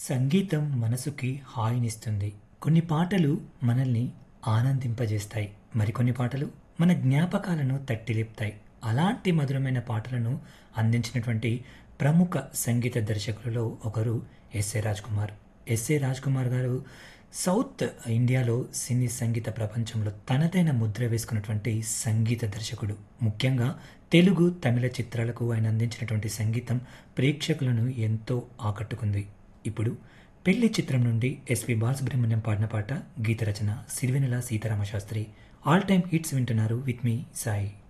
సంగీతం మనసుకి హాయినిస్తుంది కొన్ని పాటలు మనల్ని ఆనందింపజేస్తాయి మరికొన్ని పాటలు మన జ్ఞాపకాలను తట్టిలేపుతాయి అలాంటి మధురమైన పాటలను అందించినటువంటి ప్రముఖ సంగీత దర్శకులలో ఒకరు S A Raj Kumar S A Raj Kumar garu south ఇండియాలో సినీ సంగీత ప్రపంచంలో తనదైన ముద్ర వేసుకున్నటువంటి సంగీత దర్శకుడు ముఖ్యంగా తెలుగు తమిళ చిత్రాలకు ఆయన అందించినటువంటి సంగీతం ప్రేక్షకులను ఎంతో ఆకట్టుకుంది ఇప్పుడు పెళ్లి చిత్రం నుండి ఎస్పి బాలసుబ్రహ్మణ్యం పాడిన పాట గీత రచన Sirivennela Seetharama Sastry all time hits వింటున్నారు విత్ మీ సాయి